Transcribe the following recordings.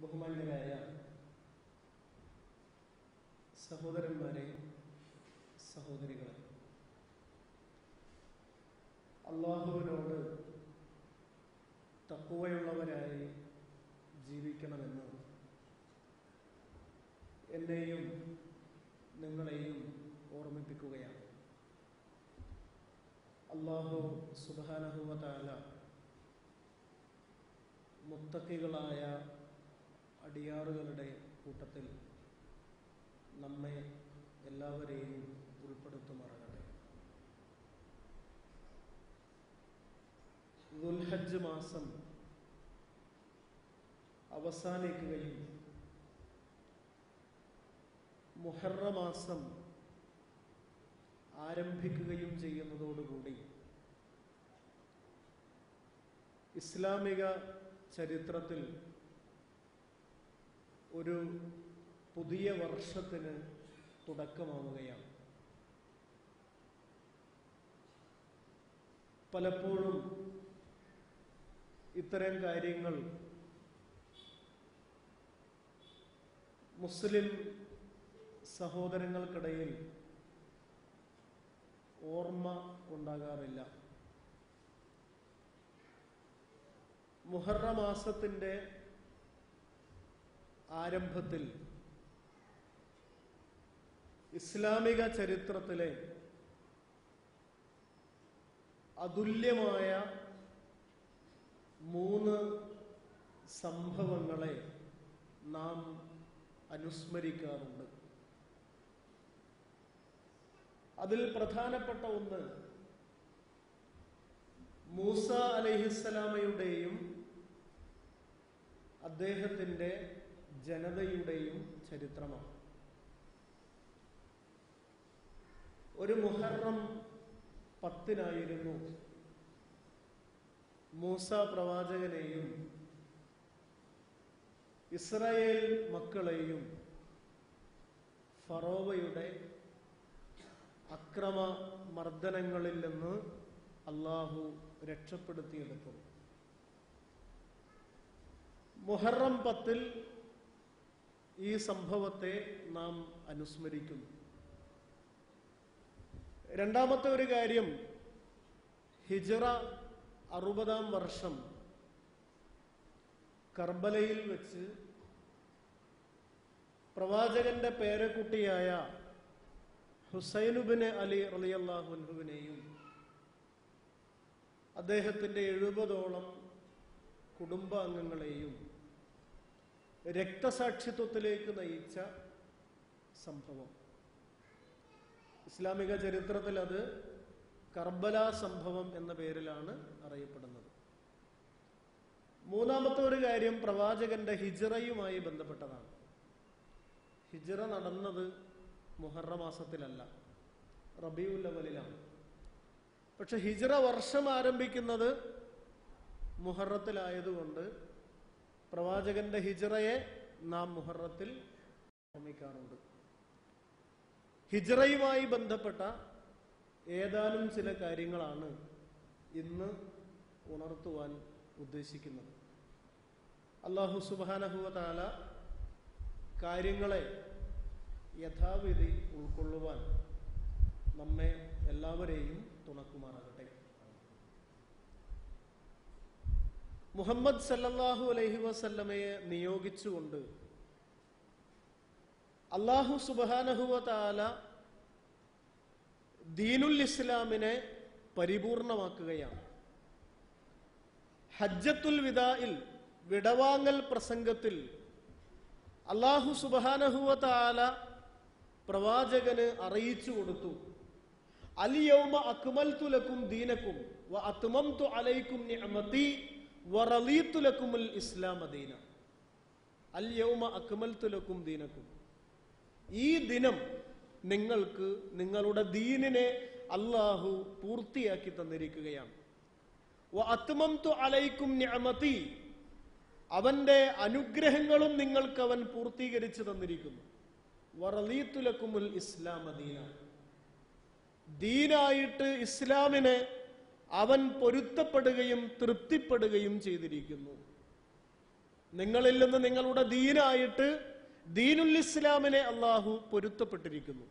ബഹുമാന്യരായ സഹോദരന്മാരെ സഹോദരികളെ അള്ളാഹുവിനോട് തക്കുവയുള്ളവരായി ജീവിക്കണമെന്ന് എന്നെയും നിങ്ങളെയും ഓർമ്മിപ്പിക്കുകയാണ് അള്ളാഹു സുബാനഹുവതാല മുത്തക്കികളായ അടിയാറുകളുടെ കൂട്ടത്തിൽ നമ്മെ എല്ലാവരെയും ഉൾപ്പെടുത്തുമാറാകട്ടെ ദുൽഹജ്ജ് മാസം അവസാനിക്കുകയും മുഹറ മാസം ആരംഭിക്കുകയും ചെയ്യുന്നതോടുകൂടി ഇസ്ലാമിക ചരിത്രത്തിൽ ഒരു പുതിയ വർഷത്തിന് തുടക്കമാവുകയാണ് പലപ്പോഴും ഇത്തരം കാര്യങ്ങൾ മുസ്ലിം സഹോദരങ്ങൾക്കിടയിൽ ഓർമ്മ ഉണ്ടാകാറില്ല മുഹറ മാസത്തിൻ്റെ ആരംഭത്തിൽ ഇസ്ലാമിക ചരിത്രത്തിലെ അതുല്യമായ മൂന്ന് സംഭവങ്ങളെ നാം അനുസ്മരിക്കാറുണ്ട് അതിൽ പ്രധാനപ്പെട്ട ഒന്ന് മൂസ അലഹിസ്സലാമയുടെയും അദ്ദേഹത്തിൻ്റെ ജനതയുടെയും ചരിത്രമാണ് ഒരു മുഹറം പത്തിനായിരുന്നു മൂസ പ്രവാചകനെയും ഇസ്രായേൽ മക്കളെയും ഫറോവയുടെ അക്രമ മർദ്ദനങ്ങളിൽ നിന്ന് അള്ളാഹു രക്ഷപ്പെടുത്തിയെടുത്തത് മുഹറം പത്തിൽ ഈ സംഭവത്തെ നാം അനുസ്മരിക്കുന്നു രണ്ടാമത്തെ ഒരു കാര്യം ഹിജറ അറുപതാം വർഷം കർബലയിൽ വെച്ച് പ്രവാചകന്റെ പേരക്കുട്ടിയായ ഹുസൈനുബിന് അലി റലിയല്ലാഹുൻഹുവിനെയും അദ്ദേഹത്തിന്റെ എഴുപതോളം കുടുംബാംഗങ്ങളെയും രക്തസാക്ഷിത്വത്തിലേക്ക് നയിച്ച സംഭവം ഇസ്ലാമിക ചരിത്രത്തിൽ അത് കർബല സംഭവം എന്ന പേരിലാണ് അറിയപ്പെടുന്നത് മൂന്നാമത്തെ ഒരു കാര്യം പ്രവാചകന്റെ ഹിജറയുമായി ബന്ധപ്പെട്ടതാണ് ഹിജറ നടന്നത് മുഹറ മാസത്തിലല്ല റബിയുൽ അവലിലാണ് പക്ഷെ ഹിജറ വർഷം ആരംഭിക്കുന്നത് മുഹറത്തിലായതുകൊണ്ട് പ്രവാചകന്റെ ഹിജറയെ നാം മുഹറത്തിൽ ഓർമ്മിക്കാറുണ്ട് ഹിജറയുമായി ബന്ധപ്പെട്ട ഏതാനും ചില കാര്യങ്ങളാണ് ഇന്ന് ഉണർത്തുവാൻ ഉദ്ദേശിക്കുന്നത് അള്ളാഹു സുബാനഹുവ താല കാര്യങ്ങളെ യഥാവിധി ഉൾക്കൊള്ളുവാൻ നമ്മെ എല്ലാവരെയും തുണക്കുമാറാകട്ടെ മുഹമ്മദ് സല്ലല്ലാഹു അലൈഹി വസല്ലമയെ നിയോഗിച്ചുകൊണ്ട് അള്ളാഹു സുബാനഹുവ താല ദീനുൽ ഇസ്ലാമിനെ പരിപൂർണമാക്കുകയാണ് ഹജ്ജത്തുൽ വിദായിൽ വിടവാങ്ങൽ പ്രസംഗത്തിൽ അള്ളാഹു സുബാനഹുവ താല പ്രവാചകന് അറിയിച്ചു കൊടുത്തു അലിയൗമ അക്മൽതു ലക്കും ദീനക്കും വ അത്മംതു അലൈക്കും നിഅമതി വ റളീതു ലക്കുമുൽ ഇസ്ലാമ ദീന അൽയൗമ അക്മൽതു ലക്കും ദീനക്കും ഈ ദിനം നിങ്ങൾക്ക് നിങ്ങളുടെ ദീനിനെ അള്ളാഹു പൂർത്തിയാക്കി തന്നിരിക്കുകയാണ് വ അത്മംതു അലൈക്കും നിഅമതി അവന്റെ അനുഗ്രഹങ്ങളും നിങ്ങൾക്ക് അവൻ പൂർത്തീകരിച്ചു തന്നിരിക്കുന്നു വറലീത്തുലക്കുമുൽ ഇസ്ലാം ദീന ദീനായിട്ട് ഇസ്ലാമിനെ അവൻ പൊരുത്തപ്പെടുകയും തൃപ്തിപ്പെടുകയും ചെയ്തിരിക്കുന്നു നിങ്ങളിൽ നിന്ന് നിങ്ങളുടെ ദീനായിട്ട് ദീനുൽ ഇസ്ലാമിനെ അള്ളാഹു പൊരുത്തപ്പെട്ടിരിക്കുന്നു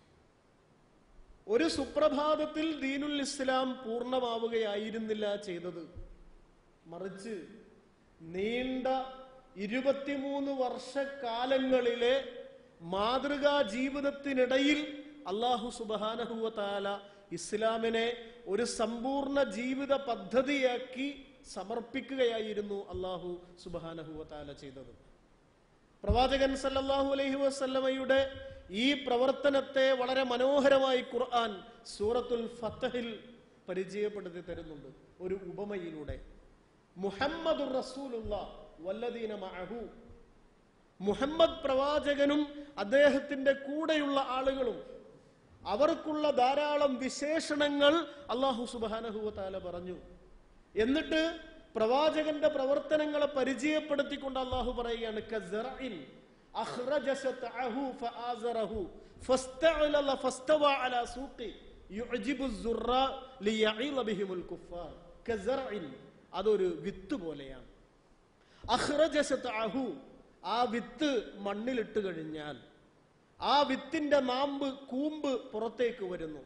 ഒരു സുപ്രഭാതത്തിൽ ദീനുൽ ഇസ്ലാം പൂർണ്ണമാവുകയായിരുന്നില്ല ചെയ്തത് മറിച്ച് നീണ്ട ഇരുപത്തിമൂന്ന് വർഷക്കാലങ്ങളിലെ മാതൃകാ ജീവിതത്തിനിടയിൽ അള്ളാഹു സുബാനഹുവതാല ഇസ്ലാമിനെ ഒരു സമ്പൂർണ്ണ ജീവിത പദ്ധതിയാക്കി സമർപ്പിക്കുകയായിരുന്നു അള്ളാഹു സുബാനഹുവതാല ചെയ്തത് പ്രവാചകൻ സല്ലല്ലാഹു അലൈഹി വസല്ലമയുടെ ഈ പ്രവർത്തനത്തെ വളരെ മനോഹരമായി ഖുർആൻ സൂറത്തുൽ ഫത്തഹിൽ പരിചയപ്പെടുത്തി തരുന്നുണ്ട് ഒരു ഉപമയിലൂടെ മുഹമ്മദുർ റസൂലുള്ള വല്ലദീന മഅഹു മുഹമ്മദ് പ്രവാചകനും അദ്ദേഹത്തിന്റെ കൂടെയുള്ള ആളുകളും അവർക്കുള്ള ധാരാളം വിശേഷണങ്ങൾ അള്ളാഹു സുബാനഹുവ താല പറഞ്ഞു എന്നിട്ട് പ്രവാചകന്റെ പ്രവർത്തനങ്ങളെ പരിചയപ്പെടുത്തിക്കൊണ്ട് അള്ളാഹു പറയുകയാണ് കസറഇൻ അഖ്റജ ശതഅഹു ഫആസറഹു ഫസ്തഅലല ഫസ്തവ അലാ സൂഖി യുഅജിബു الزُّرَّاء ലിയഈള ബിഹിമുൽ കുഫാർ കസറഇൻ അതൊരു വിത്ത് പോലെയാണ് അഖ്റജ ശതഅഹു ആ വിത്ത് മണ്ണിലിട്ട് കഴിഞ്ഞാൽ ആ വിത്തിന്റെ നാമ്പ് കൂമ്പ് പുറത്തേക്ക് വരുന്നു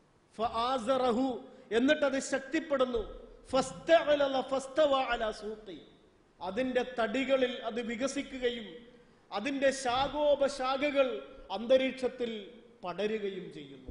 ഫആസറഹു എന്നിട്ട് അത് ശക്തിപ്പെടുന്നു ഫസ്തഅലല ഫസ്തവ അലാ സൂഖി അതിന്റെ തടികളിൽ അത് വികസിക്കുകയും അതിന്റെ ശാഖോപശാഖകൾ അന്തരീക്ഷത്തിൽ പടരുകയും ചെയ്യുന്നു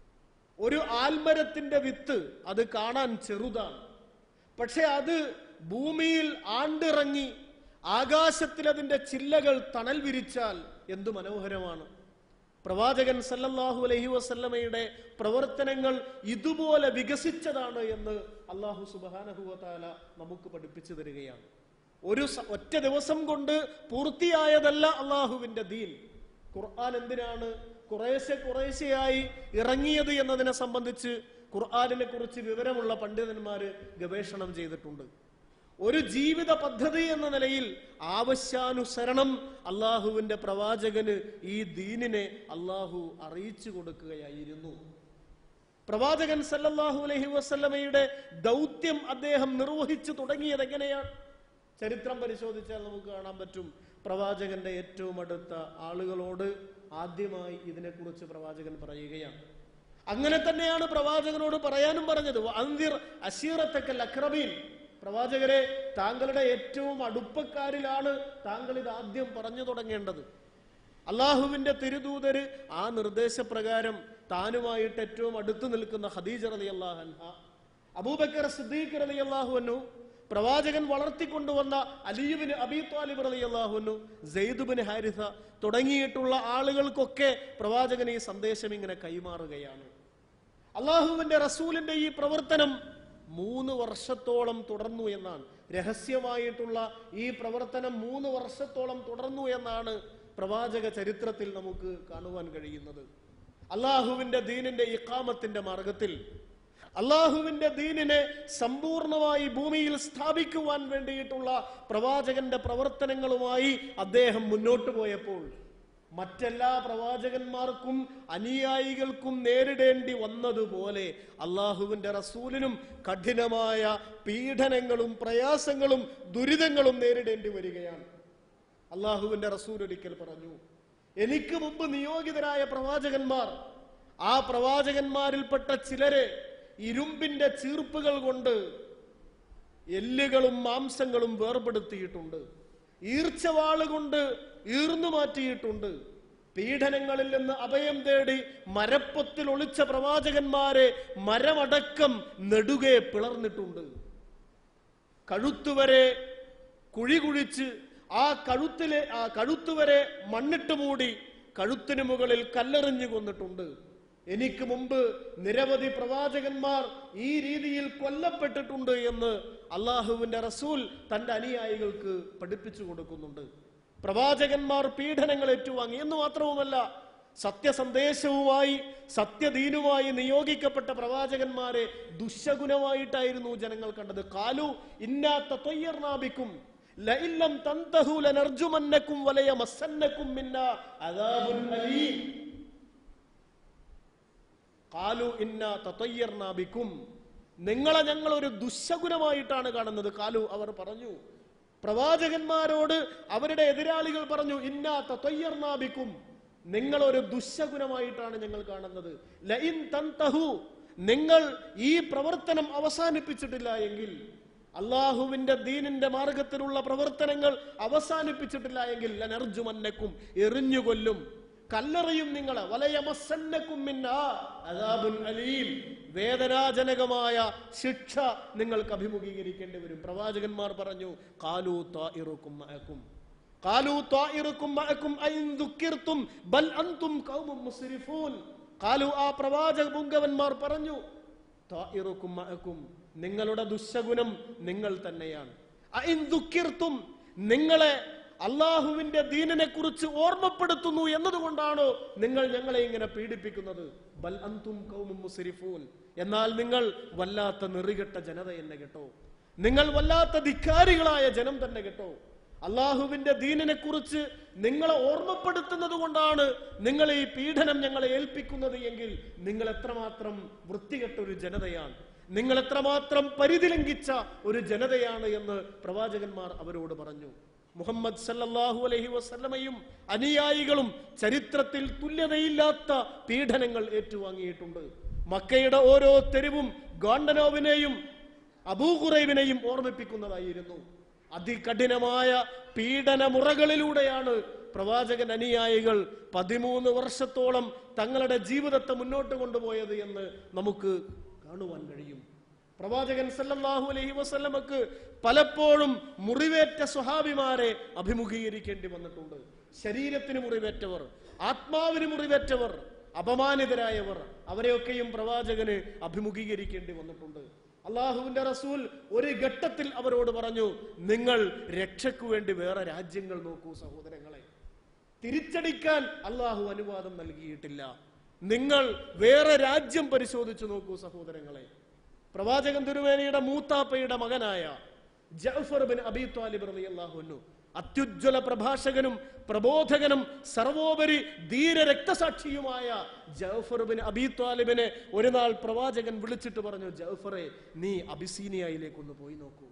ഒരു ആൽമരത്തിന്റെ വിത്ത് അത് കാണാൻ ചെറുതാണ് പക്ഷെ അത് ഭൂമിയിൽ ആണ്ടിറങ്ങി ആകാശത്തിൽ അതിന്റെ ചില്ലകൾ തണൽ വിരിച്ചാൽ എന്തു മനോഹരമാണ് പ്രവാചകൻ സല്ലല്ലാഹു അലൈഹി വസല്ലമയുടെ പ്രവർത്തനങ്ങൾ ഇതുപോലെ വികസിച്ചതാണ് എന്ന് അള്ളാഹു സുബാനഹുവതാല നമുക്ക് പഠിപ്പിച്ചു തരികയാണ് ഒരു സ- ഒറ്റ ദിവസം കൊണ്ട് പൂർത്തിയായതല്ല അള്ളാഹുവിന്റെ ദീൻ ഖുർആൻ എന്തിനാണ് കുറേശ്ശെ കുറേശ്ശെയായി ഇറങ്ങിയത് എന്നതിനെ സംബന്ധിച്ച് ഖുർആനിനെ കുറിച്ച് വിവരമുള്ള പണ്ഡിതന്മാര് ഗവേഷണം ചെയ്തിട്ടുണ്ട് ഒരു ജീവിത പദ്ധതി എന്ന നിലയിൽ ആവശ്യാനുസരണം അള്ളാഹുവിന്റെ പ്രവാചകന് ഈ ദീനിനെ അള്ളാഹു അറിയിച്ചു കൊടുക്കുകയായിരുന്നു പ്രവാചകൻ സല്ലല്ലാഹു അലൈഹി വസല്ലമയുടെ ദൗത്യം അദ്ദേഹം നിർവഹിച്ചു തുടങ്ങിയത് എങ്ങനെയാണ് ചരിത്രം പരിശോധിച്ചാൽ നമുക്ക് കാണാൻ പറ്റും പ്രവാചകന്റെ ഏറ്റവും അടുത്ത ആളുകളോട് ആദ്യമായി ഇതിനെക്കുറിച്ച് പ്രവാചകൻ പറയുകയാണ് അങ്ങനെ തന്നെയാണ് പ്രവാചകനോട് പറയാനും പറഞ്ഞത് അന്തിർ അശീറത്തക്കൽ അക്രബീൻ പ്രവാചകരെ താങ്കളുടെ ഏറ്റവും അടുപ്പക്കാരിലാണ് താങ്കൾ ഇത് ആദ്യം പറഞ്ഞു തുടങ്ങേണ്ടത് അള്ളാഹുവിന്റെ തിരുദൂതര് ആ നിർദ്ദേശപ്രകാരം താനുമായിട്ട് ഏറ്റവും അടുത്ത് നിൽക്കുന്ന ഖദീജ റലി അള്ളാഹൻഹ അബൂബക്കർ സിദ്ദീഖ് റലി അള്ളാഹുവന്നു പ്രവാചകൻ വളർത്തിക്കൊണ്ടുവന്ന അലീബിന് അബി താലിബ് റലി അള്ളാഹുവന്നു സെയ്ദുബിന് ഹാരിസ തുടങ്ങിയിട്ടുള്ള ആളുകൾക്കൊക്കെ പ്രവാചകൻ ഈ സന്ദേശം ഇങ്ങനെ കൈമാറുകയാണ് അള്ളാഹുവിന്റെ റസൂലിന്റെ ഈ പ്രവർത്തനം മൂന്ന് വർഷത്തോളം തുടർന്നു എന്നാണ് രഹസ്യമായിട്ടുള്ള ഈ പ്രവർത്തനം മൂന്ന് വർഷത്തോളം തുടർന്നു എന്നാണ് പ്രവാചക ചരിത്രത്തിൽ നമുക്ക് കാണുവാൻ കഴിയുന്നത് അള്ളാഹുവിന്റെ ദീനിന്റെ ഇക്കാമത്തിന്റെ മാർഗത്തിൽ അള്ളാഹുവിന്റെ ദീനിനെ സമ്പൂർണമായി ഭൂമിയിൽ സ്ഥാപിക്കുവാൻ വേണ്ടിയിട്ടുള്ള പ്രവാചകന്റെ പ്രവർത്തനങ്ങളുമായി അദ്ദേഹം മുന്നോട്ട് പോയപ്പോൾ മറ്റെല്ലാ പ്രവാചകന്മാർക്കും അനുയായികൾക്കും നേരിടേണ്ടി വന്നതുപോലെ അള്ളാഹുവിന്റെ റസൂലിനും കഠിനമായ പീഡനങ്ങളും പ്രയാസങ്ങളും ദുരിതങ്ങളും നേരിടേണ്ടി വരികയാണ് അള്ളാഹുവിന്റെ റസൂൽ ഒരിക്കൽ പറഞ്ഞു എനിക്ക് മുമ്പ് നിയോഗിതരായ പ്രവാചകന്മാർ ആ പ്രവാചകന്മാരിൽപ്പെട്ട ചിലരെ ഇരുമ്പിന്റെ ചീർപ്പുകൾ കൊണ്ട് എല്ലുകളും മാംസങ്ങളും വേർപെടുത്തിയിട്ടുണ്ട് ഈർച്ചവാളുകൊണ്ട് ഈർന്നു മാറ്റിയിട്ടുണ്ട് പീഡനങ്ങളിൽ നിന്ന് അഭയം തേടി മരപ്പൊത്തിൽ ഒളിച്ച പ്രവാചകന്മാരെ മരമടക്കം നെടുകെ പിളർന്നിട്ടുണ്ട് കഴുത്തുവരെ കുഴി കുഴിച്ച് ആ കഴുത്തിലെ ആ കഴുത്തുവരെ മണ്ണിട്ട് മൂടി കഴുത്തിന് മുകളിൽ കല്ലെറിഞ്ഞു കൊന്നിട്ടുണ്ട് എനിക്ക് മുമ്പ് നിരവധി പ്രവാചകന്മാർ ഈ രീതിയിൽ കൊല്ലപ്പെട്ടിട്ടുണ്ട് എന്ന് അള്ളാഹുവിന്റെ റസൂൽ തന്റെ അനുയായികൾക്ക് പഠിപ്പിച്ചു കൊടുക്കുന്നുണ്ട് പ്രവാചകന്മാർ പീഡനങ്ങൾ ഏറ്റുവാങ്ങി എന്ന് മാത്രവുമല്ല സത്യസന്ദേശവുമായി സത്യദീനുമായി നിയോഗിക്കപ്പെട്ട പ്രവാചകന്മാരെ ദുശഗുണമായിട്ടായിരുന്നു ജനങ്ങൾ കണ്ടത് കാലു ഇന്നാത്ത തൊയ്യർനാബിക്കും ലഇല്ലം തന്തഹു ലനർജുമന്നക്കും വലയ മസ്സന്നക്കും മിന്ന അദാബുൻ അലീം കാലു ഇന്ന തതൊയ്യർനാബിക്കും നിങ്ങളെ ഞങ്ങൾ ഒരു ദുശഗുണമായിട്ടാണ് കാണുന്നത് കാലു അവർ പറഞ്ഞു പ്രവാചകന്മാരോട് അവരുടെ എതിരാളികൾ പറഞ്ഞു ഇന്നാത്ത തൊയ്യർനാബിക്കും നിങ്ങൾ ഒരു ദുശകുനമായിട്ടാണ് ഞങ്ങൾ കാണുന്നത് ലഇൻ തന്തഹു നിങ്ങൾ ഈ പ്രവർത്തനം അവസാനിപ്പിച്ചിട്ടില്ല എങ്കിൽ അള്ളാഹുവിന്റെ ദീനിന്റെ മാർഗത്തിലുള്ള പ്രവർത്തനങ്ങൾ അവസാനിപ്പിച്ചിട്ടില്ല എങ്കിൽ ലനർജുമന്നക്കും എറിഞ്ഞുകൊല്ലും കല്ലെറിയും നിങ്ങളെ വലയമസന്നക്കും മിന്നാ അദാബുൻ അലീം വേദനാജനകമായ ശിക്ഷ നിങ്ങൾക്ക് അഭിമുഖീകരിക്കേണ്ടി വരും പ്രവാചകന്മാർ പറഞ്ഞു കാലു താഇറുക്കും മഅക്കും കാലു താഇറുക്കും മഅക്കും ഐൻ ദുക്കിർത്തും ബൽ അൻതും ഖൗമും മുസ്രിഫൂൻ കാലു ആ പ്രവാചക പുങ്കവന്മാർ പറഞ്ഞു താഇറുക്കും മഅക്കും നിങ്ങളുടെ ദുശഗുണം നിങ്ങൾ തന്നെയാണ് ഐൻ ദുക്കിർത്തും നിങ്ങളെ അള്ളാഹുവിന്റെ ദീനിനെ കുറിച്ച് ഓർമ്മപ്പെടുത്തുന്നു എന്നതുകൊണ്ടാണോ നിങ്ങൾ ഞങ്ങളെ ഇങ്ങനെ പീഡിപ്പിക്കുന്നത് ബൽ അന്തും കൗമും മുസ്രിഫൂൻ എന്നാൽ നിങ്ങൾ വല്ലാത്ത നെറികെട്ട ജനത എന്നെ കേട്ടോ നിങ്ങൾ വല്ലാത്ത ധിക്കാരികളായ ജനം തന്നെ കേട്ടോ അള്ളാഹുവിന്റെ ദീനിനെ കുറിച്ച് നിങ്ങളെ ഓർമ്മപ്പെടുത്തുന്നത് കൊണ്ടാണ് നിങ്ങൾ ഈ പീഡനം ഞങ്ങളെ ഏൽപ്പിക്കുന്നത് എങ്കിൽ നിങ്ങൾ എത്രമാത്രം വൃത്തികെട്ട ഒരു ജനതയാണ് നിങ്ങൾ എത്രമാത്രം പരിധി ലംഘിച്ച ഒരു ജനതയാണ് എന്ന് പ്രവാചകന്മാർ അവരോട് പറഞ്ഞു മുഹമ്മദ് സല്ലല്ലാഹു അലൈഹി വസല്ലമയും അനുയായികളും ചരിത്രത്തിൽ തുല്യതയില്ലാത്ത പീഡനങ്ങൾ ഏറ്റുവാങ്ങിയിട്ടുണ്ട് മക്കയുടെ ഓരോ തെരുവും ഗോണ്ടനോവിനെയും അബൂഖുറൈബിനെയും ഓർമ്മിപ്പിക്കുന്നതായിരുന്നു അതികഠിനമായ പീഡനമുറകളിലൂടെയാണ് പ്രവാചകൻ അനുയായികൾ പതിമൂന്ന് വർഷത്തോളം തങ്ങളുടെ ജീവിതത്തെ മുന്നോട്ട് കൊണ്ടുപോയത് എന്ന് നമുക്ക് കാണുവാൻ കഴിയും പ്രവാചകൻ സല്ലല്ലാഹു അലൈഹി വസല്ലമക്ക് പലപ്പോഴും മുറിവേറ്റ സ്വഹാബിമാരെ അഭിമുഖീകരിക്കേണ്ടി വന്നിട്ടുണ്ട് ശരീരത്തിന് മുറിവേറ്റവർ ആത്മാവിന് മുറിവേറ്റവർ അപമാനിതരായവർ അവരെയൊക്കെയും പ്രവാചകന് അഭിമുഖീകരിക്കേണ്ടി വന്നിട്ടുണ്ട് അള്ളാഹുവിന്റെ റസൂൽ ഒരു ഘട്ടത്തിൽ അവരോട് പറഞ്ഞു നിങ്ങൾ രക്ഷയ്ക്കു വേണ്ടി വേറെ രാജ്യങ്ങൾ നോക്കൂ സഹോദരങ്ങളെ തിരിച്ചടിക്കാൻ അള്ളാഹു അനുവാദം നൽകിയിട്ടില്ല നിങ്ങൾ വേറെ രാജ്യം പരിശോധിച്ചു നോക്കൂ സഹോദരങ്ങളെ പ്രവാചകൻ തിരുവേനിയുടെ മൂത്താപ്പയുടെ മകനായ ജഅഫർ ബിൻ അബി ത്വാലിബ് റളിയല്ലാഹു അൻഹു അത്യുജ്വല പ്രഭാഷകനും പ്രബോധകനും സർവോപരി ധീര രക്തസാക്ഷിയുമായ ജഅഫർ ബിൻ അബി ത്വാലിബിനെ ഒരു നാൾ പ്രവാചകൻ വിളിച്ചിട്ട് പറഞ്ഞു ജഅഫറെ നീ അബിസീനിയയിലേക്ക് ഒന്ന് പോയി നോക്കൂ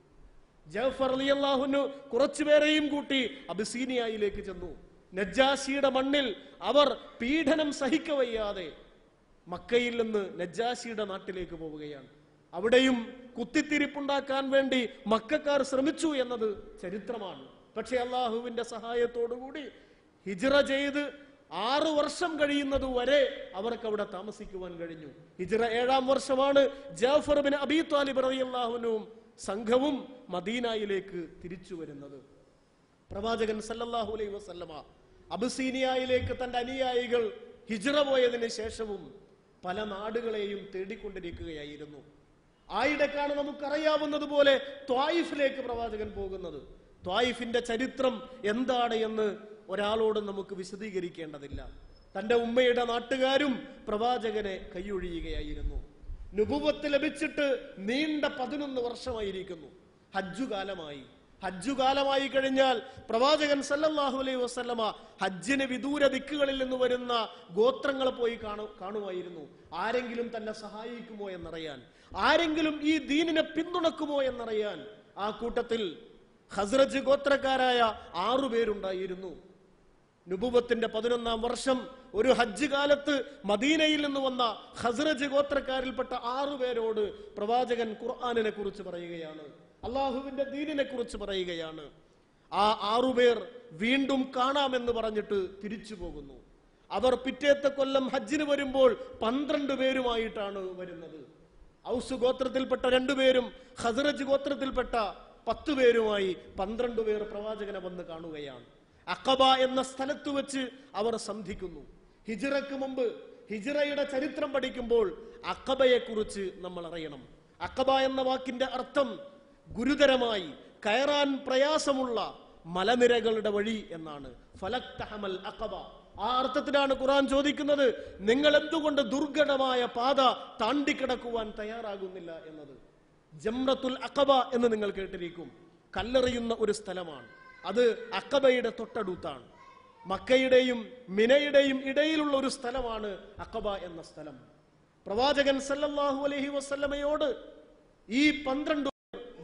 ജഅഫർ അലിയല്ലാഹുനു കുറച്ചുപേരെയും കൂട്ടി അബിസീനിയയിലേക്ക് ചെന്നു നജ്ജാശിയുടെ മണ്ണിൽ അവർ പീഡനം സഹിക്കവയ്യാതെ മക്കയിൽ നിന്ന് നജ്ജാശിയുടെ നാട്ടിലേക്ക് പോവുകയാണ് അവിടെയും കുത്തിത്തിരിപ്പുണ്ടാക്കാൻ വേണ്ടി മക്കാർ ശ്രമിച്ചു എന്നത് ചരിത്രമാണ് പക്ഷെ അള്ളാഹുവിന്റെ സഹായത്തോടുകൂടി ഹിജ്റ ചെയ്ത് ആറു വർഷം കഴിയുന്നത് വരെ അവർക്ക് അവിടെ താമസിക്കുവാൻ കഴിഞ്ഞു ഹിജ്റ ഏഴാം വർഷമാണ് ജാഫർ ബിൻ അബി താലിബ് റളിയല്ലാഹുവിനും സംഘവും മദീനയിലേക്ക് തിരിച്ചു വരുന്നത് പ്രവാചകൻ സല്ലല്ലാഹു അലൈഹി വസല്ലമ അബുസീനിയയിലേക്ക് തന്റെ അനുയായികൾ ഹിജ്റ പോയതിനു ശേഷവും പല നാടുകളെയും തേടിക്കൊണ്ടിരിക്കുകയായിരുന്നു ആയിടക്കാണ് നമുക്കറിയാവുന്നതുപോലെ ത്വായിഫിലേക്ക് പ്രവാചകൻ പോകുന്നത് ത്വായിഫിന്റെ ചരിത്രം എന്താണ് എന്ന് ഒരാളോട് നമുക്ക് വിശദീകരിക്കേണ്ടതില്ല തന്റെ ഉമ്മയുടെ നാട്ടുകാരും പ്രവാചകനെ കൈയൊഴിയുകയായിരുന്നു നുപുവത്ത് ലഭിച്ചിട്ട് നീണ്ട പതിനൊന്ന് വർഷമായിരിക്കുന്നു ഹജ്ജുകാലമായി ഹജ്ജുകാലമായി കഴിഞ്ഞാൽ പ്രവാചകൻ സല്ലല്ലാഹു അലൈഹി വസല്ലമ ഹജ്ജിന് വിദൂര ദിക്കുകളിൽ നിന്ന് വരുന്ന ഗോത്രങ്ങളെ പോയി കാണു കാണുമായിരുന്നു ആരെങ്കിലും തന്നെ സഹായിക്കുമോ എന്നറിയാൻ ആരെങ്കിലും ഈ ദീനിനെ പിന്തുണക്കുമോ എന്നറിയാൻ ആ കൂട്ടത്തിൽ ഹസ്രജ് ഗോത്രക്കാരായ ആറുപേരുണ്ടായിരുന്നു നുബുവത്തിന്റെ പതിനൊന്നാം വർഷം ഒരു ഹജ്ജ് കാലത്ത് മദീനയിൽ നിന്ന് വന്ന ഹസ്രജ് ഗോത്രക്കാരിൽപ്പെട്ട ആറുപേരോട് പ്രവാചകൻ ഖുർആാനിനെ കുറിച്ച് പറയുകയാണ് അള്ളാഹുവിന്റെ ദീനിനെ കുറിച്ച് പറയുകയാണ് ആ ആറുപേർ വീണ്ടും കാണാമെന്ന് പറഞ്ഞിട്ട് തിരിച്ചു പോകുന്നു അവർ പിറ്റേത്തെ കൊല്ലം ഹജ്ജിന് വരുമ്പോൾ പന്ത്രണ്ട് പേരുമായിട്ടാണ് വരുന്നത് ഔസ് ഗോത്രത്തിൽപ്പെട്ട രണ്ടുപേരും ഹസ്രജ് ഗോത്രത്തിൽപ്പെട്ട പത്തു പേരുമായി പന്ത്രണ്ട് പേർ പ്രവാചകനെ വന്ന് കാണുകയാണ് അക്കബ എന്ന സ്ഥലത്ത് വെച്ച് അവർ സന്ധിക്കുന്നു ഹിജിറക്ക് മുമ്പ് ഹിജിറയുടെ ചരിത്രം പഠിക്കുമ്പോൾ അക്കബയെ കുറിച്ച് നമ്മൾ അറിയണം അക്കബ എന്ന വാക്കിന്റെ അർത്ഥം ഗുരുതരമായി കയറാൻ പ്രയാസമുള്ള മലനിരകളുടെ വഴി എന്നാണ് ഫലക് തഹമൽ അക്കബ ആ അർത്ഥത്തിലാണ് ഖുറാൻ ചോദിക്കുന്നത് നിങ്ങൾ എന്തുകൊണ്ട് ദുർഘടമായ പാത താണ്ടിക്കിടക്കുവാൻ തയ്യാറാകുന്നില്ല എന്നത് ജംറത്തുൽ അക്കബ എന്ന് നിങ്ങൾ കേട്ടിരിക്കും കല്ലെറിയുന്ന ഒരു സ്ഥലമാണ് അത് അക്കബയുടെ തൊട്ടടുത്താണ് മക്കയുടെയും മിനയുടെയും ഇടയിലുള്ള ഒരു സ്ഥലമാണ് അക്കബ എന്ന സ്ഥലം പ്രവാചകൻ സല്ലല്ലാഹു അലൈഹി വസല്ലമയോട് ഈ പന്ത്രണ്ട് പേർ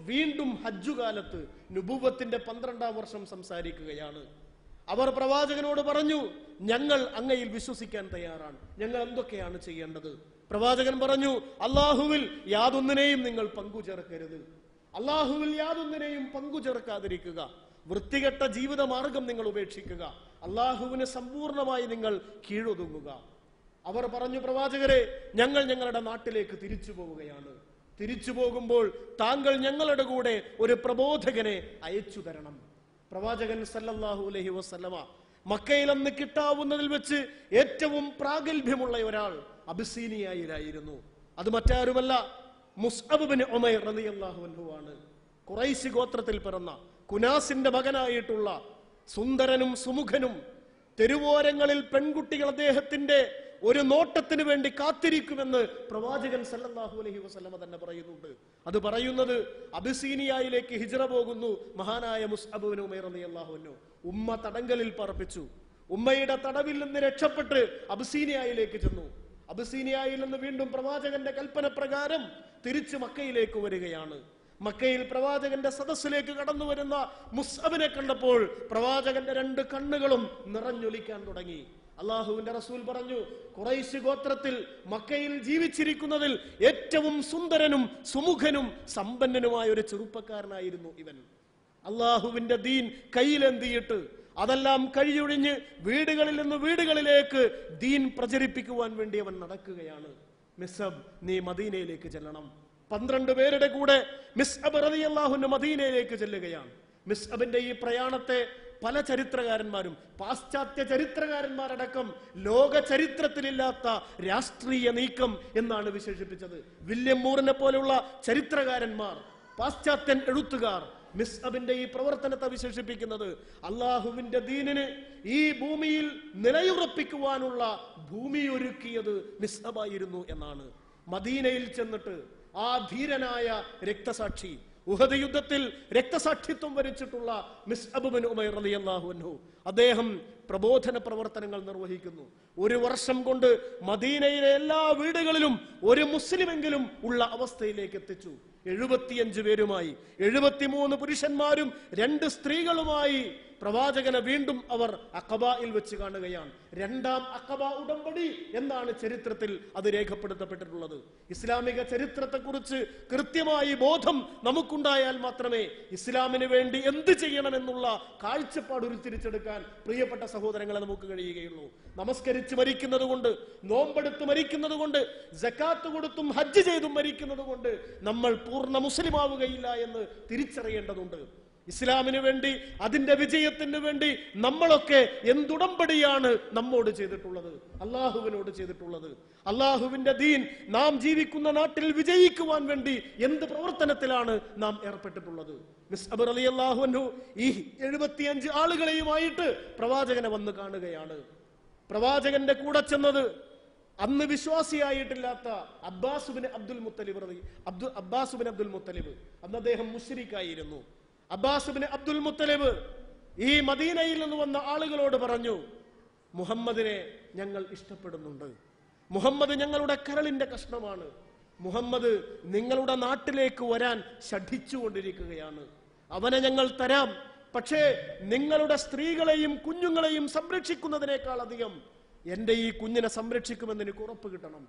വീണ്ടും ഹജ്ജുകാലത്ത് നുബുവത്തിന്റെ പന്ത്രണ്ടാം വർഷം സംസാരിക്കുകയാണ് അവർ പ്രവാചകനോട് പറഞ്ഞു ഞങ്ങൾ അങ്ങയിൽ വിശ്വസിക്കാൻ തയ്യാറാണ് ഞങ്ങൾ എന്തൊക്കെയാണ് ചെയ്യേണ്ടത് പ്രവാചകൻ പറഞ്ഞു അള്ളാഹുവിൽ യാതൊന്നിനെയും നിങ്ങൾ പങ്കുചേർക്കരുത് അള്ളാഹുവിൽ യാതൊന്നിനെയും പങ്കുചേർക്കാതിരിക്കുക വൃത്തികെട്ട ജീവിത മാർഗം നിങ്ങൾ ഉപേക്ഷിക്കുക അള്ളാഹുവിന് സമ്പൂർണമായി നിങ്ങൾ കീഴൊതുങ്ങുക അവർ പറഞ്ഞു പ്രവാചകരെ ഞങ്ങൾ ഞങ്ങളുടെ നാട്ടിലേക്ക് തിരിച്ചു പോവുകയാണ് തിരിച്ചു പോകുമ്പോൾ താങ്കൾ ഞങ്ങളുടെ കൂടെ ഒരു പ്രബോധകനെ അയച്ചു തരണം പ്രവാചകൻ സല്ലല്ലാഹു അലൈഹി വസല്ലമ മക്കയിൽ അന്ന് കിട്ടാവുന്നതിൽ വെച്ച് ഏറ്റവും പ്രാഗൽഭ്യമുള്ള ഒരാൾ അബിസീനിയായിലായിരുന്നു അത് മറ്റാരുമല്ല മുസ്അബിന് ഉമൈർ റളിയല്ലാഹു അൻഹു ആണ് ഖുറൈശി ഗോത്രത്തിൽ പിറന്ന കുനാസിന്റെ മകനായിട്ടുള്ള സുന്ദരനും സുമുഖനും തെരുവോരങ്ങളിൽ പെൺകുട്ടികൾ അദ്ദേഹത്തിന്റെ ഒരു നോട്ടത്തിന് വേണ്ടി കാത്തിരിക്കുമെന്ന് പ്രവാചകൻ സല്ലല്ലാഹു അലൈഹി വസല്ലമ തന്നെ പറയുന്നുണ്ട് അത് പറയുന്നത് അബിസീനിയയിലേക്ക് ഹിജ്റ പോകുന്നു മഹാനായ മുസ്അബുവിന് ഉമൈർ റളിയല്ലാഹു അൻഹു ഉമ്മ തടങ്കലിൽ പറപ്പിച്ചു ഉമ്മയുടെ തടവിൽ നിന്ന് രക്ഷപ്പെട്ട് അബിസീനിയയിലേക്ക് ചെന്നു അബിസീനിയയിൽ നിന്ന് വീണ്ടും പ്രവാചകന്റെ കൽപ്പന പ്രകാരം തിരിച്ചു മക്കയിലേക്ക് വരികയാണ് മക്കയിൽ പ്രവാചകന്റെ സദസ്സിലേക്ക് കടന്നു വരുന്ന മുസ്അബിനെ കണ്ടപ്പോൾ പ്രവാചകന്റെ രണ്ട് കണ്ണുകളും നിറഞ്ഞൊലിക്കാൻ തുടങ്ങി അള്ളാഹുവിന്റെ റസൂൽ പറഞ്ഞു കുറൈശ് ഗോത്രത്തിൽ മക്കയിൽ ജീവിച്ചിരിക്കുന്നതിൽ ഏറ്റവും സുന്ദരനും സുമുഖനും സമ്പന്നനുമായ ഒരു ചെറുപ്പക്കാരനായിരുന്നു ഇവൻ അള്ളാഹുവിന്റെ ദീൻ കയ്യിലെന്തിയിട്ട് അതെല്ലാം കഴിയൊഴിഞ്ഞ് വീടുകളിൽ നിന്ന് വീടുകളിലേക്ക് ദീൻ പ്രചരിപ്പിക്കുവാൻ വേണ്ടി അവൻ നടക്കുകയാണ് മിസ്സബ് നീ മദീനയിലേക്ക് ചെല്ലണം പന്ത്രണ്ട് പേരുടെ കൂടെ മിസ് അബ് റളിയല്ലാഹുവിന്റെ മദീനയിലേക്ക് ചെല്ലുകയാണ് മിസ് അബിന്റെ ഈ പ്രയാണത്തെ പല ചരിത്രകാരന്മാരും പാശ്ചാത്യ ചരിത്രകാരന്മാരടക്കം ലോക ചരിത്രത്തിലില്ലാത്ത രാഷ്ട്രീയ നീക്കം എന്നാണ് വിശേഷിപ്പിച്ചത് വില്യം മൂറിനെ പോലുള്ള ചരിത്രകാരന്മാർ പാശ്ചാത്യൻ എഴുത്തുകാർ മിസ് അബിന്റെ ഈ പ്രവർത്തനത്തെ വിശേഷിപ്പിക്കുന്നത് അള്ളാഹുവിന്റെ ദീനിന് ഈ ഭൂമിയിൽ നിലയുറപ്പിക്കുവാനുള്ള ഭൂമി ഒരുക്കിയത് മിസ് അബായിരുന്നു എന്നാണ് മദീനയിൽ ചെന്നിട്ട് ആ ധീരനായ രക്തസാക്ഷി ഉഹദ് യുദ്ധത്തിൽ രക്തസാക്ഷിത്വം വരിച്ചിട്ടുള്ള മിസ് അബുബിൻ ഉമൈർ റളിയല്ലാഹു അൻഹു അദ്ദേഹം പ്രബോധന പ്രവർത്തനങ്ങൾ നിർവഹിക്കുന്നു ഒരു വർഷം കൊണ്ട് മദീനയിലെ എല്ലാ വീടുകളിലും ഒരു മുസ്ലിമെങ്കിലും ഉള്ള അവസ്ഥയിലേക്ക് എത്തിച്ചു എഴുപത്തിയഞ്ച് പേരുമായി എഴുപത്തിമൂന്ന് പുരുഷന്മാരും രണ്ട് സ്ത്രീകളുമായി പ്രവാചകനെ വീണ്ടും അവർ അക്കബയിൽ വെച്ച് കാണുകയാണ് രണ്ടാം അക്കബ ഉടമ്പടി എന്നാണ് ചരിത്രത്തിൽ അത് രേഖപ്പെടുത്തപ്പെട്ടിട്ടുള്ളത് ഇസ്ലാമിക ചരിത്രത്തെക്കുറിച്ച് കൃത്യമായി ബോധം നമുക്കുണ്ടായാൽ മാത്രമേ ഇസ്ലാമിന് വേണ്ടി എന്ത് ചെയ്യണമെന്നുള്ള കാഴ്ചപ്പാട് ഉരുത്തിരിച്ചെടുക്കാൻ പ്രിയപ്പെട്ട സഹോദരങ്ങളെ നമുക്ക് കഴിയുകയുള്ളൂ നമസ്കരിച്ച് മരിക്കുന്നത് കൊണ്ട് നോമ്പെടുത്ത് മരിക്കുന്നത് കൊണ്ട് ജക്കാത്ത് കൊടുത്തും ഹജ്ജ് ചെയ്തും മരിക്കുന്നത് കൊണ്ട് നമ്മൾ പൂർണ്ണ മുസ്ലിം ആവുകയില്ല എന്ന് തിരിച്ചറിയേണ്ടതുണ്ട് ഇസ്ലാമിന് വേണ്ടി അതിന്റെ വിജയത്തിന് വേണ്ടി നമ്മളൊക്കെ എന്തുടമ്പടിയാണ് നമ്മോട് ചെയ്തിട്ടുള്ളത് അള്ളാഹുവിനോട് ചെയ്തിട്ടുള്ളത് അള്ളാഹുവിന്റെ ദീൻ നാം ജീവിക്കുന്ന നാട്ടിൽ വിജയിക്കുവാൻ വേണ്ടി എന്ത് പ്രവർത്തനത്തിലാണ് നാം ഏർപ്പെട്ടിട്ടുള്ളത് മിസ് അബർ അലി അള്ളാഹുനു ഈ എഴുപത്തിയഞ്ച് ആളുകളെയുമായിട്ട് പ്രവാചകനെ വന്ന് കാണുകയാണ് പ്രവാചകന്റെ കൂടെ ചെന്നത് അന്ന് വിശ്വാസിയായിട്ടില്ലാത്ത അബ്ബാസുബിന് അബ്ദുൽ മുത്തലിബ് റളി- അബ്ദുൽ അബ്ബാസുബിൻ അബ്ദുൽ മുത്തലിബ് അന്ന് അദ്ദേഹം മുശ്രിക്കായിരുന്നു അബ്ബാസുബിന് അബ്ദുൽ മുത്തലിബ് ഈ മദീനയിൽ നിന്ന് വന്ന ആളുകളോട് പറഞ്ഞു മുഹമ്മദിനെ ഞങ്ങൾ ഇഷ്ടപ്പെടുന്നുണ്ട് മുഹമ്മദ് ഞങ്ങളുടെ കരളിന്റെ കഷ്ണമാണ് മുഹമ്മദ് നിങ്ങളുടെ നാട്ടിലേക്ക് വരാൻ ശഠിച്ചുകൊണ്ടിരിക്കുകയാണ് അവനെ ഞങ്ങൾ തരാം പക്ഷേ നിങ്ങളുടെ സ്ത്രീകളെയും കുഞ്ഞുങ്ങളെയും സംരക്ഷിക്കുന്നതിനേക്കാൾ അധികം എന്റെ ഈ കുഞ്ഞിനെ സംരക്ഷിക്കുമെന്ന് എനിക്ക് ഉറപ്പ് കിട്ടണം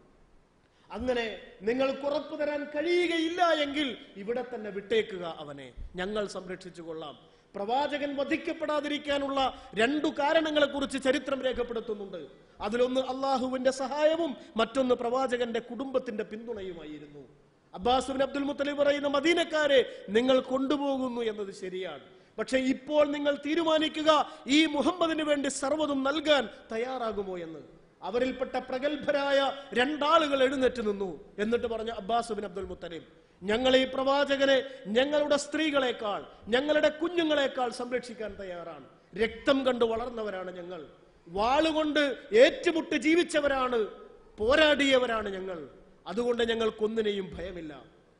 അങ്ങനെ നിങ്ങൾക്ക് ഉറപ്പ് തരാൻ കഴിയുകയില്ല എങ്കിൽ ഇവിടെ തന്നെ വിട്ടേക്കുക അവനെ ഞങ്ങൾ സംരക്ഷിച്ചു കൊള്ളാം പ്രവാചകൻ വധിക്കപ്പെടാതിരിക്കാനുള്ള രണ്ടു കാരണങ്ങളെ കുറിച്ച് ചരിത്രം രേഖപ്പെടുത്തുന്നുണ്ട് അതിലൊന്ന് അള്ളാഹുവിന്റെ സഹായവും മറ്റൊന്ന് പ്രവാചകന്റെ കുടുംബത്തിന്റെ പിന്തുണയുമായിരുന്നു അബ്ബാസുബിൻ അബ്ദുൽ മുത്തലിബ് പറയുന്ന മദീനക്കാരെ നിങ്ങൾ കൊണ്ടുപോകുന്നു എന്നത് ശരിയാണ് പക്ഷെ ഇപ്പോൾ നിങ്ങൾ തീരുമാനിക്കുക ഈ മുഹമ്മദിന് വേണ്ടി സർവ്വതും നൽകാൻ തയ്യാറാകുമോ എന്ന് അവരിൽപ്പെട്ട പ്രഗത്ഭരായ രണ്ടാളുകൾ എഴുന്നേറ്റ് നിന്നു എന്നിട്ട് പറഞ്ഞു അബ്ബാസ് ബിൻ അബ്ദുൽ മുത്തലിബ് ഞങ്ങൾ ഈ പ്രവാചകനെ ഞങ്ങളുടെ സ്ത്രീകളെക്കാൾ ഞങ്ങളുടെ കുഞ്ഞുങ്ങളെക്കാൾ സംരക്ഷിക്കാൻ തയ്യാറാണ് രക്തം കണ്ട് വളർന്നവരാണ് ഞങ്ങൾ വാളുകൊണ്ട് ഏറ്റുമുട്ടി ജീവിച്ചവരാണ് പോരാടിയവരാണ് ഞങ്ങൾ അതുകൊണ്ട് ഞങ്ങൾക്കൊന്നിനെയും ഭയമില്ല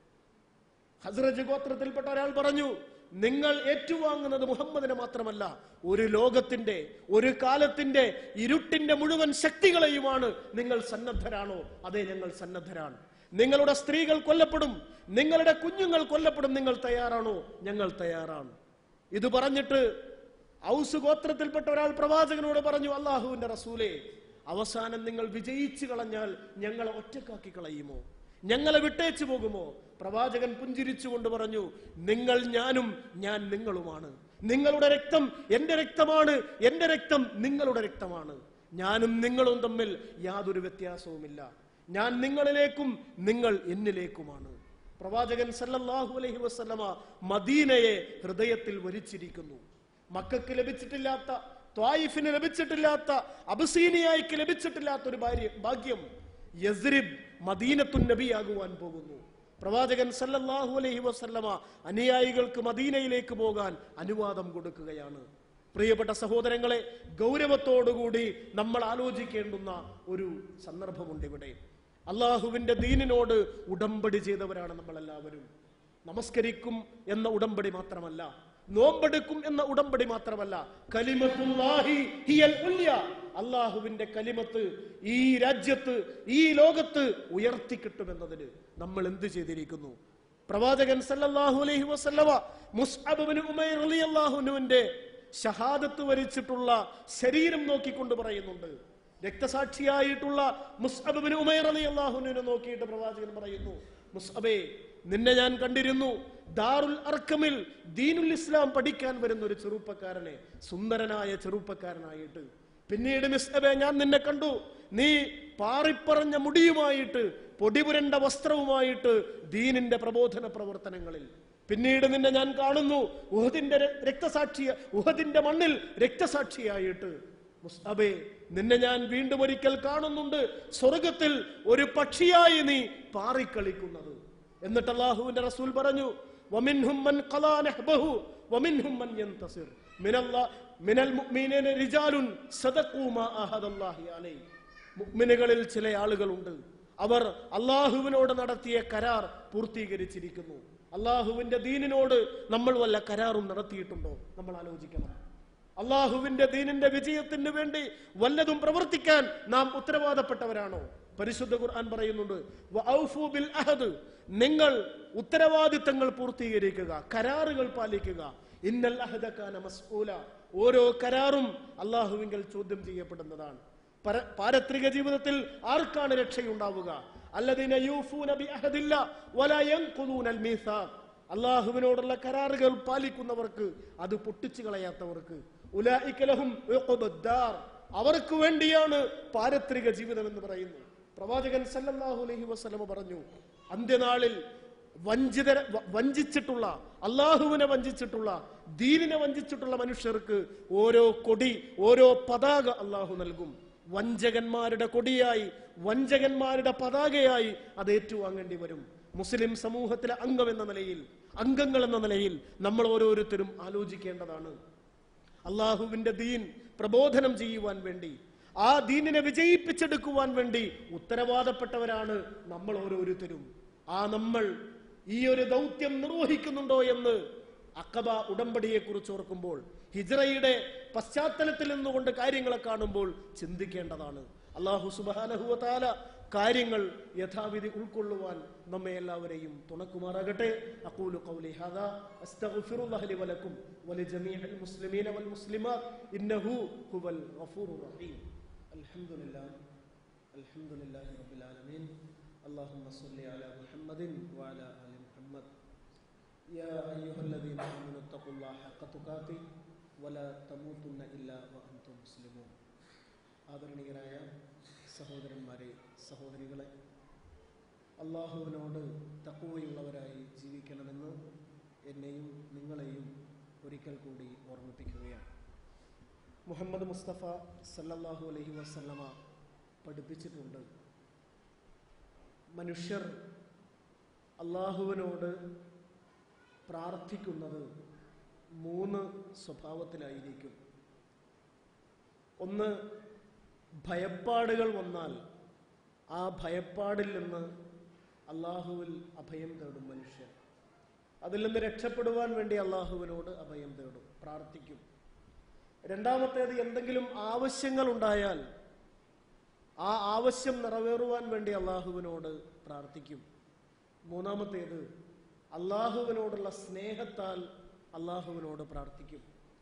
ഹസ്രജ് ഗോത്രത്തിൽപ്പെട്ട ഒരാൾ പറഞ്ഞു നിങ്ങൾ ഏറ്റുവാങ്ങുന്നത് മുഹമ്മദിനെ മാത്രമല്ല ഒരു ലോകത്തിന്റെ ഒരു കാലത്തിന്റെ ഇരുട്ടിന്റെ മുഴുവൻ ശക്തികളെയുമാണ് നിങ്ങൾ സന്നദ്ധരാണോ അതെ ഞങ്ങൾ സന്നദ്ധരാണ് നിങ്ങളുടെ സ്ത്രീകൾ കൊല്ലപ്പെടും നിങ്ങളുടെ കുഞ്ഞുങ്ങൾ കൊല്ലപ്പെടും നിങ്ങൾ തയ്യാറാണോ ഞങ്ങൾ തയ്യാറാണ് ഇത് പറഞ്ഞിട്ട് ഔസ് ഗോത്രത്തിൽപ്പെട്ട ഒരാൾ പ്രവാചകനോട് പറഞ്ഞു അള്ളാഹുവിന്റെ റസൂലേ അവസാനം നിങ്ങൾ വിജയിച്ചു കളഞ്ഞാൽ ഞങ്ങളെ ഒറ്റക്കാക്കി കളയുമോ ഞങ്ങളെ വിട്ടേച്ചു പോകുമോ പ്രവാചകൻ പുഞ്ചിരിച്ചുകൊണ്ട് പറഞ്ഞു നിങ്ങൾ ഞാനും ഞാൻ നിങ്ങളുമാണ് നിങ്ങളുടെ രക്തം എന്റെ രക്തമാണ് എന്റെ രക്തം നിങ്ങളുടെ രക്തമാണ് ഞാനും നിങ്ങളും തമ്മിൽ യാതൊരു വ്യത്യാസവുമില്ല ഞാൻ നിങ്ങളിലേക്കും നിങ്ങൾ എന്നിലേക്കുമാണ് പ്രവാചകൻ സല്ലല്ലാഹു അലൈഹി വസല്ലമ മദീനയെ ഹൃദയത്തിൽ വരിച്ചിരിക്കുന്നു മക്കൾക്ക് ലഭിച്ചിട്ടില്ലാത്ത ത്വായിഫിന് ലഭിച്ചിട്ടില്ലാത്ത അബസീനിയായിക്ക് ലഭിച്ചിട്ടില്ലാത്ത ഒരു ഭാര്യ ഭാഗ്യം യസ്രിബ് മദീനത്തുൻ നബിയാകുവാൻ പോകുന്നു പ്രവാചകൻ സല്ലല്ലാഹു അലൈഹി വസല്ലമ അനുയായികൾക്ക് മദീനയിലേക്ക് പോകാൻ അനുവാദം കൊടുക്കുകയാണ് പ്രിയപ്പെട്ട സഹോദരങ്ങളെ ഗൗരവത്തോടുകൂടി നമ്മൾ ആലോചിക്കേണ്ടുന്ന ഒരു സന്ദർഭമുണ്ട് ഇവിടെ അള്ളാഹുവിന്റെ ദീനിനോട് ഉടമ്പടി ചെയ്തവരാണ് നമ്മൾ എല്ലാവരും നമസ്കരിക്കും എന്ന ഉടമ്പടി മാത്രമല്ല നോമ്പെടുക്കും എന്ന ഉടമ്പടി മാത്രമല്ല കലിമത്തുല്ലാഹി ഹിയൽ ഉല്യ അള്ളാഹുവിന്റെ കലിമത്ത് ഈ രാജ്യത്ത് ഈ ലോകത്ത് ഉയർത്തി കിട്ടുമെന്നതിന് നമ്മൾ എന്ത് ചെയ്തിരിക്കുന്നു പ്രവാചകൻ സല്ലല്ലാഹു അലൈഹി വസല്ലമ മുസ്അബ് ഇബ്നു ഉമൈർ റളിയല്ലാഹുവിന്റെ ഷഹാദത്ത് വരിച്ചിട്ടുള്ള ശരീരം നോക്കിക്കൊണ്ട് പറയുന്നുണ്ട് രക്തസാക്ഷിയായിട്ടുള്ള മുസ്അബ് ഇബ്നു ഉമൈർ റളിയല്ലാഹുവിനെ നോക്കിയിട്ട് പ്രവാചകൻ പറയുന്നു മുസ്അബേ നിന്നെ ഞാൻ കണ്ടിരുന്നു ദാറുൽ അർക്കമിൽ ദീനുൽ ഇസ്ലാം പഠിക്കാൻ വരുന്ന ഒരു ചെറുപ്പക്കാരനെ സുന്ദരനായ ചെറുപ്പക്കാരനായിട്ട് പിന്നീട് മിസ്അബെ ഞാൻ നിന്നെ കണ്ടു നീ പാറിപ്പറഞ്ഞ മുടിയുമായിട്ട് പൊടിപുരണ്ട വസ്ത്രവുമായിട്ട് ദീനിന്റെ പ്രബോധന പ്രവർത്തനങ്ങളിൽ പിന്നീട് നിന്നെ ഞാൻ കാണുന്നു ഉഹദിന്റെ ര- രക്തസാക്ഷിയ ഉഹദിന്റെ മണ്ണിൽ രക്തസാക്ഷിയായിട്ട് മുസ്അബേ നിന്നെ ഞാൻ വീണ്ടും ഒരിക്കൽ കാണുന്നുണ്ട് സ്വർഗത്തിൽ ഒരു പക്ഷിയായി നീ പാറിക്കളിക്കുന്നത് എന്നിട്ട് അള്ളാഹുവിന്റെ റസൂൽ പറഞ്ഞു വമിൻഹും മൻ ഖലാ നഹ്ബഹു വമിൻഹും മൻ യന്തസിർ മിനല്ലാ മിനൽ മുഅ്മിനീന റിജാലുൻ സദഖൂ മാ അഹദല്ലാഹി അലൈഹി മുഅ്മിനുകളിൽ ചില ആളുകളുണ്ട് അവർ അള്ളാഹുവിനോട് നടത്തിയ കരാർ പൂർത്തീകരിച്ചിരിക്കുന്നു അള്ളാഹുവിന്റെ ദീനിനോട് നമ്മൾ വല്ല കരാറും നടത്തിയിട്ടുണ്ടോ നമ്മൾ ആലോചിക്കണം അള്ളാഹുവിന്റെ ദീനിന്റെ വിജയത്തിന് വേണ്ടി വല്ലതും പ്രവർത്തിക്കാൻ നാം ഉത്തരവാദപ്പെട്ടവരാണോ പരിശുദ്ധ ഖുർആൻ പറയുന്നുണ്ട് വഔഫു ബിൽ അഹദ് നിങ്ങൾ ഉത്തരവാദിത്തങ്ങൾ പൂർത്തീകരിക്കുക കരാറുകൾ പാലിക്കുക ഇന്നൽ അഹദ കാന മസ്ഊല ഓരോ കരാറും അള്ളാഹുവിങ്കൽ ചോദ്യം ചെയ്യപ്പെടുന്നതാണ് പര- പാരത്രിക ജീവിതത്തിൽ ആർക്കാണ് രക്ഷയുണ്ടാവുക അല്ലദീന യൂഫൂന ബി അഹദില്ല വലാ യൻഖുദൂനൽ മീസാഖ് അള്ളാഹുവിനോടുള്ള കരാറുകൾ പാലിക്കുന്നവർക്ക് അത് പൊട്ടിച്ചു കളയാത്തവർക്ക് ഉലായിക ലഹും ഉഖബദ്ദാർ. അവർക്ക് വേണ്ടിയാണ് പാരത്രിക ജീവിതം എന്ന് പറയുന്നു പ്രവാചകൻ സല്ലല്ലാഹു അലൈഹി വസല്ലമ പറഞ്ഞു അന്ത്യനാളിൽ വഞ്ചിതര വ- വഞ്ചിച്ചിട്ടുള്ള അള്ളാഹുവിനെ വഞ്ചിച്ചിട്ടുള്ള ദീനിനെ വഞ്ചിച്ചിട്ടുള്ള മനുഷ്യർക്ക് ഓരോ കൊടി ഓരോ പതാക അള്ളാഹു നൽകും വഞ്ചകന്മാരുടെ കൊടിയായി വഞ്ചകന്മാരുടെ പതാകയായി അത് ഏറ്റുവാങ്ങേണ്ടി വരും മുസ്ലിം സമൂഹത്തിലെ അംഗം എന്ന നിലയിൽ അംഗങ്ങൾ എന്ന നിലയിൽ നമ്മൾ ഓരോരുത്തരും ആലോചിക്കേണ്ടതാണ് അള്ളാഹുവിന്റെ ദീൻ പ്രബോധനം ചെയ്യുവാൻ വേണ്ടി ആ ദീനിനെ വിജയിപ്പിച്ചെടുക്കുവാൻ വേണ്ടി ഉത്തരവാദപ്പെട്ടവരാണ് നമ്മൾ ഓരോരുത്തരും ആ നമ്മൾ ഈ ഒരു ദൗത്യം നിർവഹിക്കുന്നുണ്ടോ എന്ന് അക്കബ ഉടമ്പടിയെ കുറിച്ച് ഓർക്കുമ്പോൾ ഹിജ്റയുടെ പശ്ചാത്തലത്തിൽ നിന്നുകൊണ്ട് കാര്യങ്ങളെ കാണുമ്പോൾ ചിന്തിക്കേണ്ടതാണ് അള്ളാഹു സുബാനഹുവതാല കാര്യങ്ങൾ യഥാവിധി ഉൾക്കൊള്ളുവാൻ നമ്മെ എല്ലാവരെയും തുണക്കുമാറാകട്ടെ അഖൂലു ഖൗലി ഹാദാ അസ്തഗ്ഫിറുല്ലാഹ ലി വലക്കും വലിജമീഅൽ മുസ്ലിമീന വൽ മുസ്ലിമാത്ത് ഇന്നഹു ഹുവൽ ഗഫൂറുർ റഹീം അൽഹംദുലില്ലാഹ് അൽഹംദുലില്ലാഹി റബ്ബിൽ ആലമീൻ اللهم صل على محمد وعلى آل محمد يا أيها الذين آمنوا اتقوا الله حق تقاته ولا تموتن إلا وأنتم مسلمون ആദരണീയരായ സഹോദരന്മാരെ സഹോദരികളെ അള്ളാഹുവിനോട് തക്കുവയുള്ളവരായി ജീവിക്കണമെന്ന് എന്നെയും നിങ്ങളെയും ഒരിക്കൽ കൂടി ഓർമ്മിപ്പിക്കുകയാണ് മുഹമ്മദ് മുസ്തഫ സല്ലല്ലാഹു അലൈഹി വസല്ലമ പഠിപ്പിച്ചിട്ടുണ്ട് മനുഷ്യർ അള്ളാഹുവിനോട് പ്രാർത്ഥിക്കുന്നത് മൂന്ന് സ്വഭാവത്തിലായിരിക്കും ഒന്ന് ഭയപ്പാടുകൾ വന്നാൽ ആ ഭയപ്പാടിൽ നിന്ന് അള്ളാഹുവിൽ അഭയം തേടും മനുഷ്യർ അതിൽ നിന്ന് രക്ഷപ്പെടുവാൻ വേണ്ടി അള്ളാഹുവിനോട് അഭയം തേടും പ്രാർത്ഥിക്കും രണ്ടാമത്തേത് എന്തെങ്കിലും ആവശ്യങ്ങൾ ഉണ്ടായാൽ ആ ആവശ്യം നിറവേറുവാൻ വേണ്ടി അള്ളാഹുവിനോട് പ്രാർത്ഥിക്കും മൂന്നാമത്തേത് അള്ളാഹുവിനോടുള്ള സ്നേഹത്താൽ അള്ളാഹുവിനോട് പ്രാർത്ഥിക്കും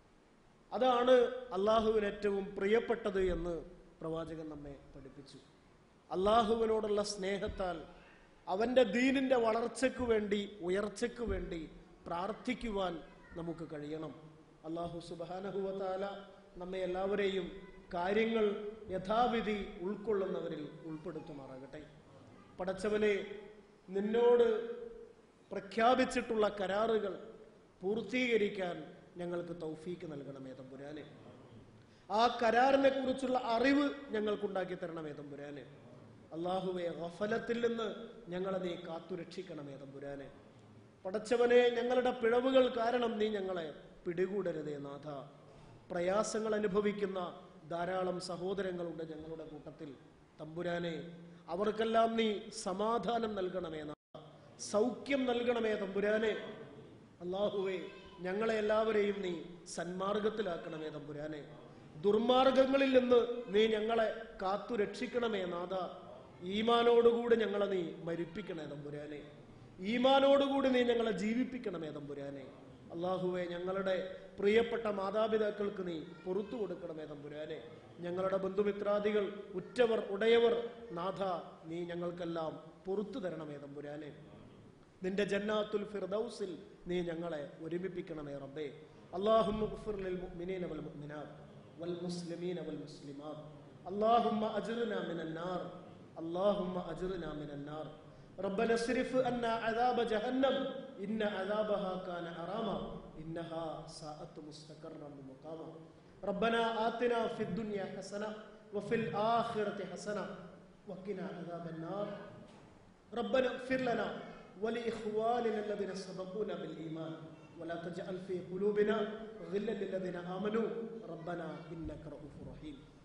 അതാണ് അള്ളാഹുവിന് ഏറ്റവും പ്രിയപ്പെട്ടത് എന്ന് പ്രവാചകൻ നമ്മെ പഠിപ്പിച്ചു അള്ളാഹുവിനോടുള്ള സ്നേഹത്താൽ അവന്റെ ദീനിന്റെ വളർച്ചയ്ക്ക് വേണ്ടി ഉയർച്ചയ്ക്ക് വേണ്ടി പ്രാർത്ഥിക്കുവാൻ നമുക്ക് കഴിയണം അള്ളാഹു സുബാനഹുവതാല നമ്മെ എല്ലാവരെയും കാര്യങ്ങൾ യഥാവിധി ഉൾക്കൊള്ളുന്നവരിൽ ഉൾപ്പെടുത്തുമാറാകട്ടെ പടച്ചവനെ നിന്നോട് പ്രഖ്യാപിച്ചിട്ടുള്ള കരാറുകൾ പൂർത്തീകരിക്കാൻ ഞങ്ങൾക്ക് തൗഫീക്ക് നൽകണമേ തമ്പുരാനെ ആ കരാറിനെ കുറിച്ചുള്ള അറിവ് ഞങ്ങൾക്കുണ്ടാക്കി തരണമേ തമ്പുരാനെ അള്ളാഹുവെ ഗഫലത്തിൽ നിന്ന് ഞങ്ങളെ നീ കാത്തുരക്ഷിക്കണമേ തമ്പുരാനെ പടച്ചവനെ ഞങ്ങളുടെ പിഴവുകൾ കാരണം നീ ഞങ്ങളെ പിടികൂടരുതേ നാഥ പ്രയാസങ്ങൾ അനുഭവിക്കുന്ന ധാരാളം സഹോദരങ്ങളുണ്ട് ഞങ്ങളുടെ കൂട്ടത്തിൽ തമ്പുരാനെ അവർക്കെല്ലാം നീ സമാധാനം നൽകണമേ നാഥ സൗഖ്യം നൽകണമേ തമ്പുരാനെ അള്ളാഹുവേ ഞങ്ങളെ എല്ലാവരെയും നീ സന്മാർഗത്തിലാക്കണമേ തമ്പുരാനെ ദുർമാർഗങ്ങളിൽ നിന്ന് നീ ഞങ്ങളെ കാത്തു രക്ഷിക്കണമേ നാഥ ഈമാനോടുകൂടി ഞങ്ങളെ നീ മരിപ്പിക്കണേ തമ്പുരാനെ ഈമാനോടുകൂടി നീ ഞങ്ങളെ ജീവിപ്പിക്കണമേ തമ്പുരാനെ അള്ളാഹുവെ ഞങ്ങളുടെ പ്രിയപ്പെട്ട മാതാപിതാക്കൾക്ക് നീ പൊറത്തു കൊടുക്കണമേ തമ്പുരാനെ ഞങ്ങളുടെ ബന്ധുമിത്രാദികൾ ഉറ്റവർ ഉടയവർ നാഥ നീ ഞങ്ങൾക്കെല്ലാം പൊറത്തു തരണമേ തമ്പുരാനെ നിന്റെ ജന്നാത്തുൽ ഫിർദൗസിൽ നീ ഞങ്ങളെ ഒരുമിപ്പിക്കണമേ റബ്ബേ اللهم اغفر للمؤمنين والمؤمنات والمسلمين والمسلمات اللهم اجرنا من النار اللهم اجرنا من النار ربنا اصرف عنا عذاب جهنم ان عذابها كان حراما انها ساءت مستقرا ومقاما ربنا آتنا في الدنيا حسنه وفي الاخره حسنه وقنا عذاب النار ربنا اغفر لنا ولإخواننا الذين سبقونا بالإيمان ولا تجعل في قلوبنا غلا للذين آمنوا ربنا إنك رؤوف رحيم